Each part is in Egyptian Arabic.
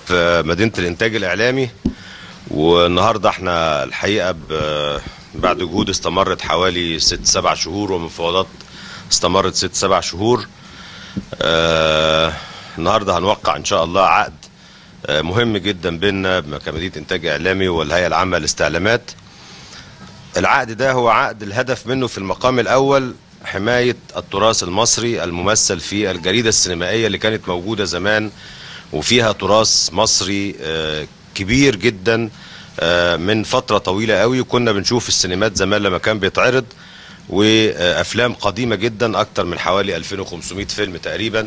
في مدينة الإنتاج الإعلامي والنهاردة احنا الحقيقة ب- بعد جهود استمرت حوالي ست سبع شهور ومفاوضات استمرت ست سبع شهور آه النهاردة هنوقع إن شاء الله عقد آه مهم جدا بيننا كمدينة إنتاج إعلامي والهيئة العامة للاستعلامات العقد ده هو عقد الهدف منه في المقام الأول حماية التراث المصري الممثل في الجريدة السينمائية اللي كانت موجودة زمان وفيها تراث مصري آه، كبير جدا آه، من فترة طويلة قوي وكنا بنشوف السينمات زمان لما كان بيتعرض وأفلام قديمة جدا أكتر من حوالي 2500 فيلم تقريبا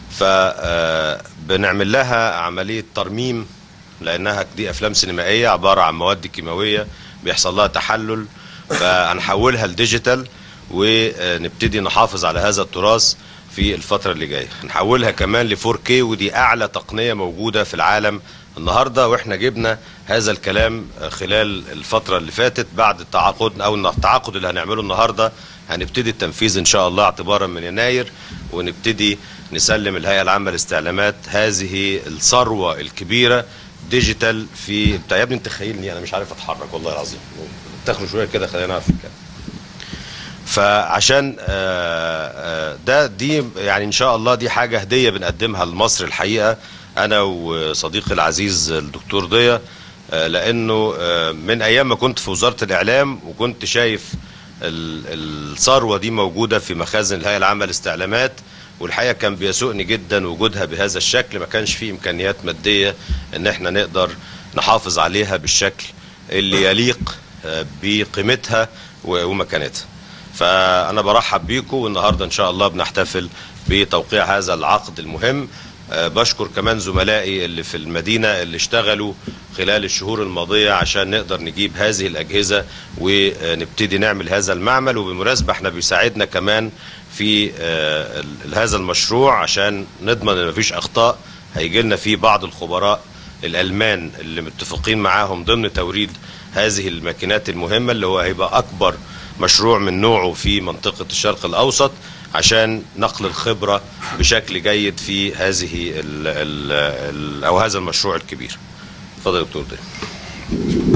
فبنعمل لها عملية ترميم لأنها دي أفلام سينمائية عبارة عن مواد كيماوية بيحصل لها تحلل فهنحولها لديجيتال ونبتدي نحافظ على هذا التراث في الفترة اللي جاية نحولها كمان ل 4K ودي أعلى تقنية موجودة في العالم النهاردة وإحنا جبنا هذا الكلام خلال الفترة اللي فاتت بعد التعاقد أو التعاقد اللي هنعمله النهاردة هنبتدي التنفيذ إن شاء الله اعتبارا من يناير ونبتدي نسلم الهيئة العامة للاستعلامات هذه الثروة الكبيرة ديجيتال في بتاع يا ابني انت خيلني انا مش عارف اتحرك والله العظيم تاخدوا شويه كده خلينا نعرف الكلام فعشان آه، آه، ده دي يعني ان شاء الله دي حاجه هديه بنقدمها لمصر الحقيقه انا وصديقي العزيز الدكتور ضياء آه، لانه آه، من ايام ما كنت في وزاره الاعلام وكنت شايف ال- الثروه دي موجوده في مخازن الهيئه العامه للاستعلامات والحقيقه كان بيسوقني جدا وجودها بهذا الشكل ما كانش فيه امكانيات ماديه ان احنا نقدر نحافظ عليها بالشكل اللي يليق آه، بقيمتها و- ومكانتها فانا برحب بيكم والنهارده ان شاء الله بنحتفل بتوقيع هذا العقد المهم آه، بشكر كمان زملائي اللي في المدينه اللي اشتغلوا خلال الشهور الماضيه عشان نقدر نجيب هذه الاجهزه ونبتدي نعمل هذا المعمل وبالمناسبه احنا بيساعدنا كمان في آه، ال- هذا المشروع عشان نضمن ان مفيش اخطاء هيجي لنا فيه بعض الخبراء الالمان اللي متفقين معاهم ضمن توريد هذه الماكينات المهمه اللي هو هيبقى اكبر مشروع من نوعه في منطقه الشرق الاوسط عشان نقل الخبره بشكل جيد في هذه ال ال ال او هذا المشروع الكبير. اتفضل يا دكتور ضياء.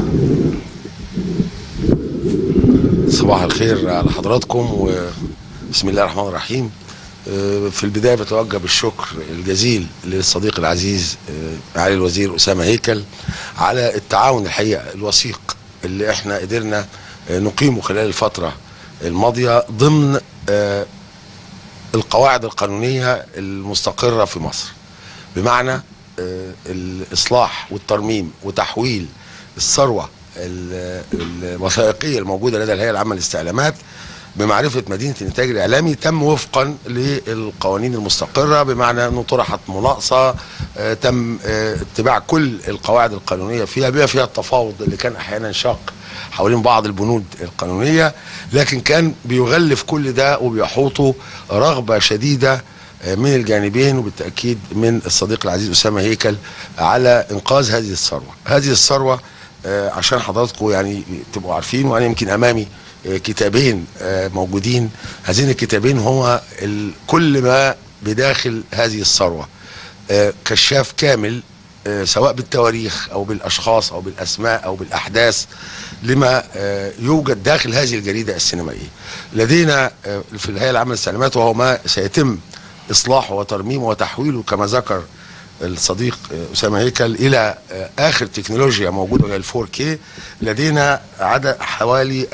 صباح الخير على حضراتكم وبسم الله الرحمن الرحيم آه، في البداية بتوجه بالشكر الجزيل للصديق العزيز آه، معالي الوزير أسامة هيكل على التعاون الحقيقة الوثيق اللي احنا قدرنا آه، نقيمه خلال الفترة الماضية ضمن آه، القواعد القانونية المستقرة في مصر بمعنى آه، الإصلاح والترميم وتحويل الثروة ال- الوثائقية الموجودة لدى الهيئة العامة للاستعلامات بمعرفة مدينة الإنتاج الإعلامي تم وفقا للقوانين المستقرة بمعنى أنه طرحت مناقصة آه، تم آه، اتباع كل القواعد القانونية فيها بما فيها التفاوض اللي كان أحيانا شاق حوالين بعض البنود القانونية لكن كان بيغلف كل ده وبيحوطه رغبة شديدة من الجانبين وبالتأكيد من الصديق العزيز أسامة هيكل على إنقاذ هذه الثروة هذه الثروة آه، عشان حضراتكم يعني تبقوا عارفين وأنا يمكن أمامي آه، كتابين آه، موجودين هذين الكتابين هو ال- كل ما بداخل هذه الثروة آه، كشاف كامل آه، سواء بالتواريخ او بالاشخاص او بالاسماء او بالاحداث لما آه، يوجد داخل هذه الجريده السينمائيه. لدينا آه، في الهيئه العامه للاستعلامات وهو ما سيتم اصلاحه وترميمه وتحويله كما ذكر الصديق آه، اسامه هيكل الى آه، اخر تكنولوجيا موجوده وهي ال 4K لدينا عدد حوالي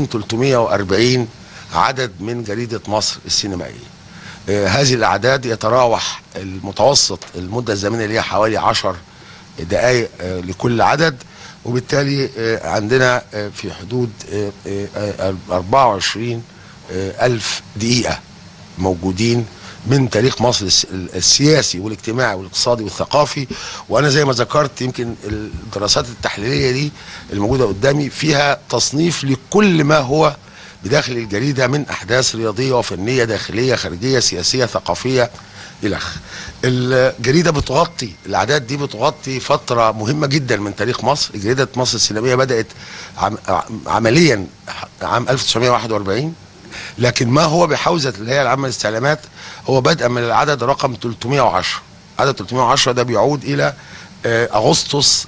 2340 عدد من جريده مصر السينمائيه. آه، هذه الاعداد يتراوح المتوسط المده الزمنيه اللي هي حوالي 10 دقائق آه، لكل عدد وبالتالي آه، عندنا آه، في حدود آه، آه، آه، 24 آه، ألف دقيقة موجودين من تاريخ مصر الس- السياسي والاجتماعي والاقتصادي والثقافي وانا زي ما ذكرت يمكن الدراسات التحليليه دي الموجوده قدامي فيها تصنيف لكل ما هو بداخل الجريده من احداث رياضيه وفنيه داخليه خارجيه سياسيه ثقافيه الى اخره. الجريده بتغطي الاعداد دي بتغطي فتره مهمه جدا من تاريخ مصر، جريده مصر السينمائيه بدات عم عمليا عام 1941 لكن ما هو بحوزه الهيئه العامه للاستعلامات هو بدءا من العدد رقم 310 عدد 310 ده بيعود الى آه، اغسطس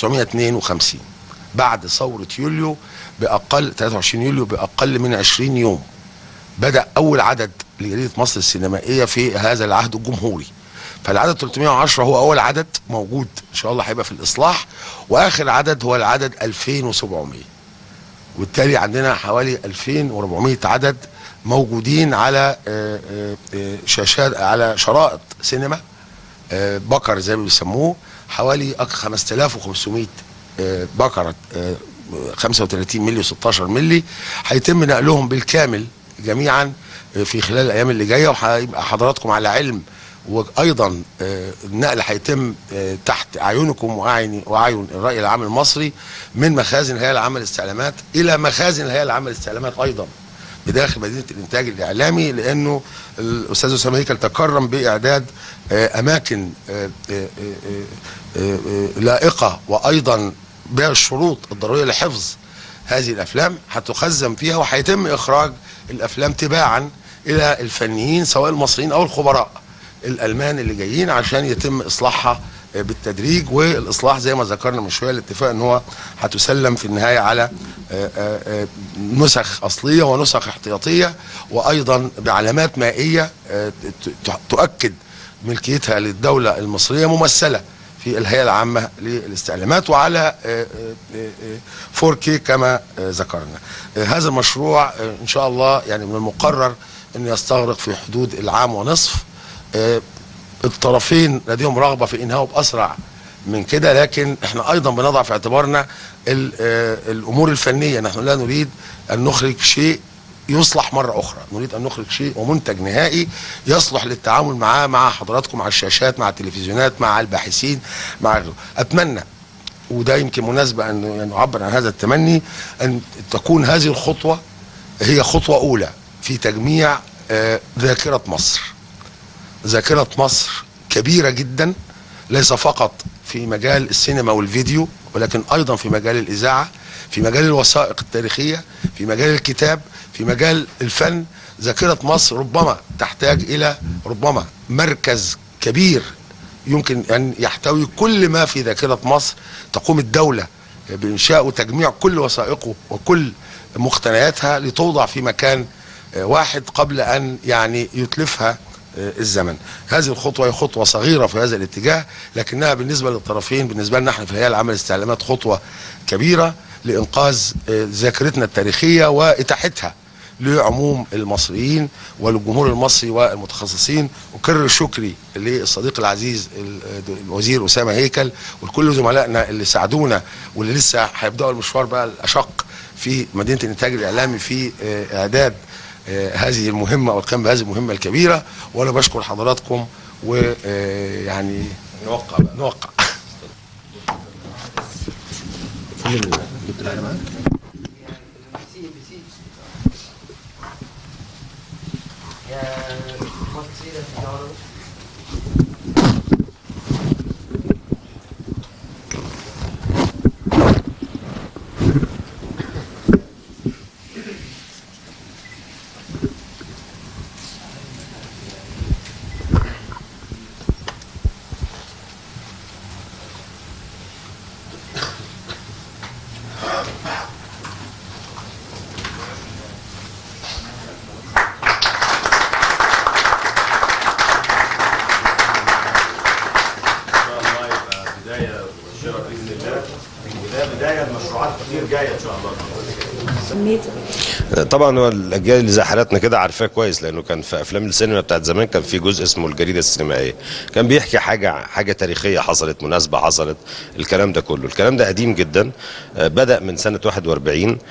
1952 بعد ثوره يوليو باقل 23 يوليو باقل من 20 يوم بدا اول عدد لجريده مصر السينمائيه في هذا العهد الجمهوري فالعدد 310 هو اول عدد موجود ان شاء الله هيبقى في الاصلاح واخر عدد هو العدد 2700 وبالتالي عندنا حوالي 2400 عدد موجودين على آه، آه، آه، شاشات على شرائط سينما آه، بكر زي ما بيسموه حوالي أك- 5500 آه، بكرة آه، 35 مللي و16 مللي هيتم نقلهم بالكامل جميعا آه، في خلال الايام اللي جايه وهيبقى حضراتكم على علم وايضا آه، النقل هيتم آه، تحت اعينكم واعين واعين الراي العام المصري من مخازن الهيئه العامه للاستعلامات الى مخازن الهيئه العامه للاستعلامات ايضا بداخل مدينه الانتاج الاعلامي لانه الاستاذ اسامه هيكل تكرم باعداد آه، اماكن آه، آه، آه، آه، آه، لائقه وايضا بالشروط الضروريه لحفظ هذه الافلام هتخزن فيها وهيتم اخراج الافلام تباعا الى الفنيين سواء المصريين او الخبراء الالمان اللي جايين عشان يتم اصلاحها آه، بالتدريج والاصلاح زي ما ذكرنا من شويه الاتفاق ان هو هتسلم في النهايه على آه، آه، آه، نسخ اصليه ونسخ احتياطيه وايضا بعلامات مائيه آه، ت- ت- تؤكد ملكيتها للدوله المصريه ممثله في الهيئه العامه للاستعلامات وعلى آه، آه، آه، 4K كما آه، ذكرنا. آه، هذا المشروع آه، ان شاء الله يعني من المقرر انه يستغرق في حدود العام ونصف آه، الطرفين لديهم رغبه في انهائه باسرع من كده لكن احنا ايضا بنضع في اعتبارنا ال- آه، الامور الفنيه نحن لا نريد ان نخرج شيء يصلح مرة أخرى نريد أن نخرج شيء ومنتج نهائي يصلح للتعامل معاه مع حضراتكم على الشاشات مع التلفزيونات مع الباحثين مع غيره. أتمنى وده يمكن مناسبة أن يعني نعبر عن هذا التمني أن تكون هذه الخطوة هي خطوة أولى في تجميع آه، ذاكرة مصر ذاكرة مصر كبيرة جدا ليس فقط في مجال السينما والفيديو ولكن أيضا في مجال الإذاعة في مجال الوثائق التاريخية في مجال الكتاب في مجال الفن ذاكرة مصر ربما تحتاج إلى ربما مركز كبير يمكن أن يحتوي كل ما في ذاكرة مصر تقوم الدولة بإنشاء وتجميع كل وثائقه وكل مقتنياتها لتوضع في مكان آه، واحد قبل أن يعني يتلفها آه، الزمن هذه الخطوة هي خطوة صغيرة في هذا الاتجاه لكنها بالنسبة للطرفين بالنسبة لنا احنا في الهيئة العامة للاستعلامات خطوة كبيرة لإنقاذ آه، ذاكرتنا التاريخية وإتاحتها لعموم المصريين وللجمهور المصري والمتخصصين أكرر شكري للصديق العزيز ال- الوزير أسامة هيكل ولكل زملائنا اللي ساعدونا واللي لسه هيبدأوا المشوار بقى الأشق في مدينة الإنتاج الإعلامي في آه، إعداد آه، هذه المهمة والقيام بهذه المهمة الكبيرة وأنا بشكر حضراتكم ويعني نوقع بقى نوقع شاء الله يبقى بدايه مبشره باذن الله وده بدايه لمشروعات كتير جايه ان شاء الله طبعا هو الاجيال اللي زي حالاتنا كده عارفاه كويس لانه كان في افلام السينما بتاعت زمان كان في جزء اسمه الجريده السينمائيه كان بيحكي حاجه حاجه تاريخيه حصلت مناسبه حصلت الكلام ده كله الكلام ده قديم جدا آه، بدا من سنه 41 ال-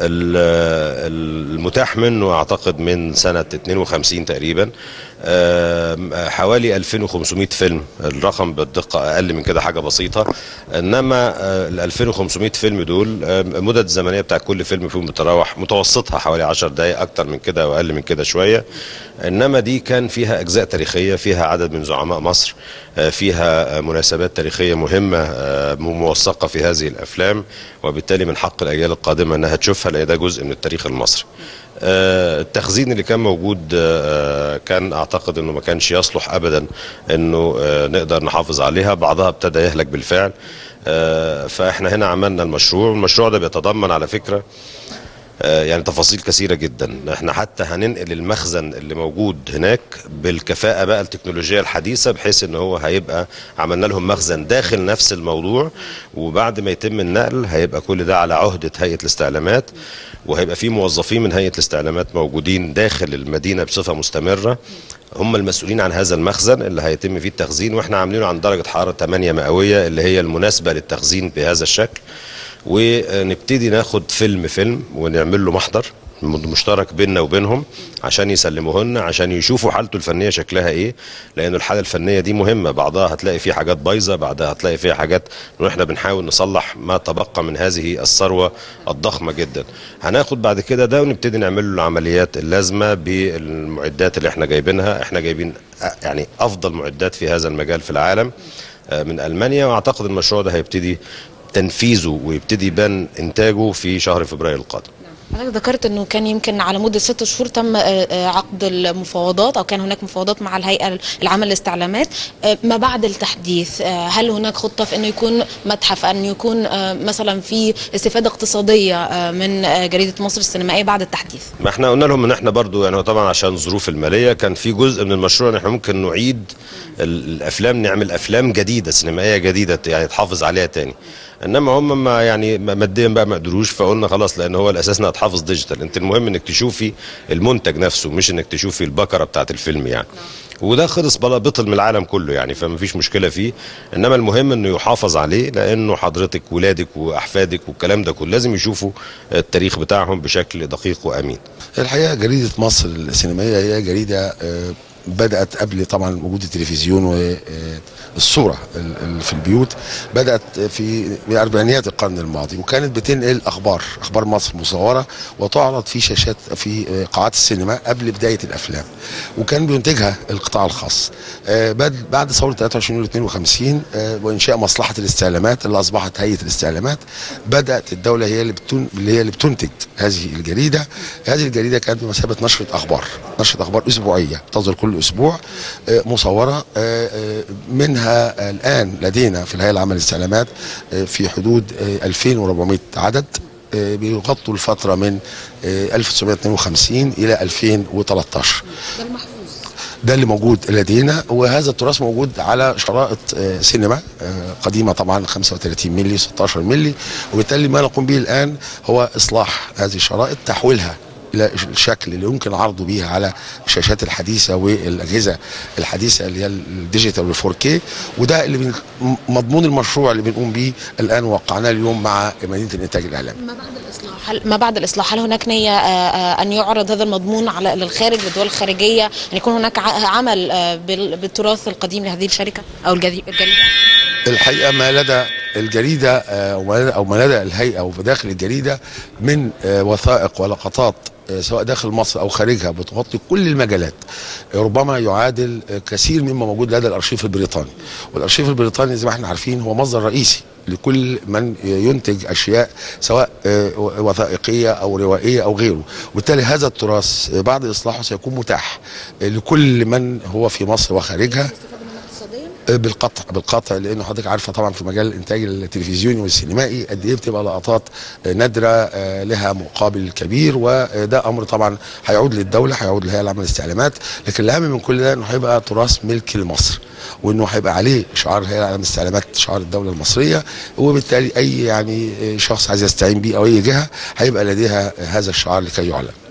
المتاح منه اعتقد من سنه 52 تقريبا آم، حوالي 2500 فيلم الرقم بالدقه اقل من كده حاجه بسيطه انما آه، ال 2500 فيلم دول آه، المدد الزمنيه بتاع كل فيلم فيهم بتتراوح متوسطها حوالي 10 دقائق اكتر من كده واقل من كده شويه انما دي كان فيها اجزاء تاريخيه فيها عدد من زعماء مصر آه، فيها آه، مناسبات تاريخيه مهمه آه، موثقه في هذه الافلام وبالتالي من حق الاجيال القادمه انها تشوفها لان ده جزء من التاريخ المصري آه، التخزين اللي كان موجود آه، كان اعتقد اعتقد انه ما كانش يصلح ابدا انه آه، نقدر نحافظ عليها بعضها ابتدى يهلك بالفعل آه، فاحنا هنا عملنا المشروع والمشروع ده بيتضمن على فكره آه، يعني تفاصيل كثيرة جدا احنا حتى هننقل المخزن اللي موجود هناك بالكفاءة بقى التكنولوجيا الحديثة بحيث ان هو هيبقى عملنا لهم مخزن داخل نفس الموضوع وبعد ما يتم النقل هيبقى كل ده على عهدة هيئة الاستعلامات وهيبقى في موظفين من هيئة الاستعلامات موجودين داخل المدينة بصفة مستمرة هم المسؤولين عن هذا المخزن اللي هيتم فيه التخزين واحنا عاملينه عن درجة حرارة 8 مئوية اللي هي المناسبة للتخزين بهذا الشكل ونبتدي ناخد فيلم فيلم ونعمل له محضر مشترك بيننا وبينهم عشان يسلموه لنا عشان يشوفوا حالته الفنيه شكلها ايه لان الحاله الفنيه دي مهمه بعضها هتلاقي فيه حاجات بايظه بعضها هتلاقي فيها حاجات واحنا بنحاول نصلح ما تبقى من هذه الثروه الضخمه جدا هناخد بعد كده ده ونبتدي نعمل له العمليات اللازمه بالمعدات اللي احنا جايبينها احنا جايبين يعني افضل معدات في هذا المجال في العالم آه، من المانيا واعتقد المشروع ده هيبتدي تنفيذه ويبتدي يبان انتاجه في شهر فبراير القادم حضرتك ذكرت انه كان يمكن على مده ست شهور تم آه، آه، عقد المفاوضات او كان هناك مفاوضات مع الهيئه العامه للاستعلامات آه، ما بعد التحديث آه، هل هناك خطه في انه يكون متحف ان يكون آه، مثلا في استفاده اقتصاديه آه، من آه، جريده مصر السينمائيه بعد التحديث؟ ما احنا قلنا لهم ان احنا برضو يعني هو طبعا عشان الظروف الماليه كان في جزء من المشروع ان احنا ممكن نعيد ال- الافلام نعمل افلام جديده سينمائيه جديده يعني تحافظ عليها تاني انما هم ما يعني ما- ماديا بقى ما قدروش فقلنا خلاص لان هو الاساس انها تحافظ ديجيتال انت المهم انك تشوفي المنتج نفسه مش انك تشوفي البكره بتاعت الفيلم يعني وده خلص بلا بطل من العالم كله يعني فما فيش مشكله فيه انما المهم انه يحافظ عليه لانه حضرتك ولادك واحفادك والكلام ده كله لازم يشوفوا التاريخ بتاعهم بشكل دقيق وامين الحقيقه جريده مصر السينمائيه هي جريده آه، بدات قبل طبعا وجود التلفزيون والصوره في البيوت بدات في اربعينيات القرن الماضي وكانت بتنقل اخبار اخبار مصر مصوره وتعرض في شاشات في آه، قاعات السينما قبل بدايه الافلام وكان بينتجها القطاع الخاص آه، بعد بعد ثوره 23 يوليو 52 آه، وانشاء مصلحه الاستعلامات اللي اصبحت هيئه الاستعلامات بدات الدوله هي اللي بتن... اللي هي اللي بتنتج هذه الجريده هذه الجريده كانت بمثابه نشره اخبار نشره اخبار اسبوعيه تصدر كل اسبوع آه، مصوره آه، آه، منها الان لدينا في الهيئه العامه للاستعلامات آه، في حدود آه، 2400 عدد آه، بيغطوا الفتره من آه، 1952 الى 2013 ده المحفوظ ده اللي موجود لدينا وهذا التراث موجود على شرائط آه، سينما آه، قديمه طبعا 35 مللي 16 مللي وبالتالي ما نقوم به الان هو اصلاح هذه الشرائط تحويلها الى الشكل اللي يمكن عرضه بيه على الشاشات الحديثه والاجهزه الحديثه اللي هي الديجيتال وال 4 كي وده اللي بن- مضمون المشروع اللي بنقوم به الان وقعناه اليوم مع مدينه الانتاج الاعلامي ما بعد الاصلاح هل ما بعد الاصلاح هل هناك نيه آه، آه، ان يعرض هذا المضمون على للخارج للدول الخارجيه ان يكون هناك ع- عمل آه، بال- بالتراث القديم لهذه الشركه او الجدي- الجريده؟ الحقيقه ما لدى الجريده آه، وما لدى- او ما لدى الهيئه وداخل الجريده من آه، وثائق ولقطات آه، سواء داخل مصر او خارجها بتغطي كل المجالات آه، ربما يعادل آه، كثير مما موجود لدى الارشيف البريطاني والارشيف البريطاني زي ما احنا عارفين هو مصدر رئيسي لكل من ينتج اشياء سواء آه، وثائقيه او روائيه او غيره وبالتالي هذا التراث آه، بعد اصلاحه سيكون متاح آه، لكل من هو في مصر وخارجها بالقطع بالقطع لانه حضرتك عارفه طبعا في مجال الانتاج التلفزيوني والسينمائي قد ايه بتبقى لقطات نادره آه، لها مقابل كبير وده امر طبعا هيعود للدوله هيعود للهيئه العامه للاستعلامات لكن الاهم من كل ده انه هيبقى تراث ملك لمصر وانه هيبقى عليه شعار الهيئه العامه للاستعلامات شعار الدوله المصريه وبالتالي اي يعني شخص عايز يستعين بيه او اي جهه هيبقى لديها هذا الشعار لكي يعلن